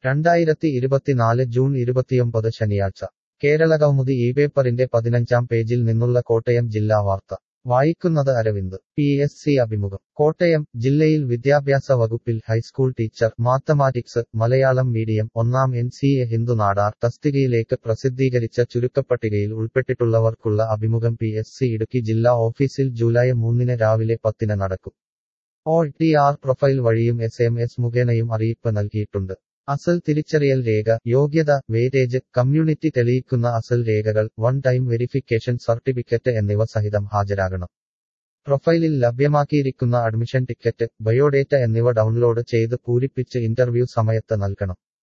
രണ്ടായിരത്തി ഇരുപത്തിനാല് ജൂൺ ഇരുപത്തിയൊമ്പത് ശനിയാഴ്ച കേരളകൗമുദി ഈ പേപ്പറിന്റെ പതിനഞ്ചാം പേജിൽ നിന്നുള്ള കോട്ടയം ജില്ലാ വാർത്ത വായിക്കുന്നത് അരവിന്ദ് പി എസ് സി അഭിമുഖം കോട്ടയം ജില്ലയിൽ വിദ്യാഭ്യാസ വകുപ്പിൽ high school teacher mathematics Malayalam medium ഒന്നാം N C A Hindu Nadar തസ്തികയിലേക്ക് പ്രസിദ്ധീകരിച്ച ചുരുക്കപ്പട്ടികയിൽ ഉൾപ്പെട്ടിട്ടുള്ളവർക്കുള്ള അഭിമുഖം പി എസ് സി ഇടുക്കി ജില്ലാ ഓഫീസിൽ ജൂലൈ മൂന്നിന് രാവിലെ പത്തിന് നടക്കും ഓൾ ടി ആർ പ്രൊഫൈൽ വഴിയും എസ് എം എസ് മുഖേനയും അറിയിപ്പ് നൽകിയിട്ടുണ്ട് അസൽ തിരിച്ചറിയൽ രേഖ യോഗ്യത വേറ്റേജ് കമ്മ്യൂണിറ്റി തെളിയിക്കുന്ന അസൽ രേഖകൾ വൺ ടൈം വെരിഫിക്കേഷൻ സർട്ടിഫിക്കറ്റ് എന്നിവ സഹിതം ഹാജരാകണം പ്രൊഫൈലിൽ ലഭ്യമാക്കിയിരിക്കുന്ന അഡ്മിഷൻ ടിക്കറ്റ് ബയോഡേറ്റ എന്നിവ ഡൗൺലോഡ് ചെയ്ത് പൂരിപ്പിച്ച് ഇന്റർവ്യൂ സമയത്ത് നൽകണം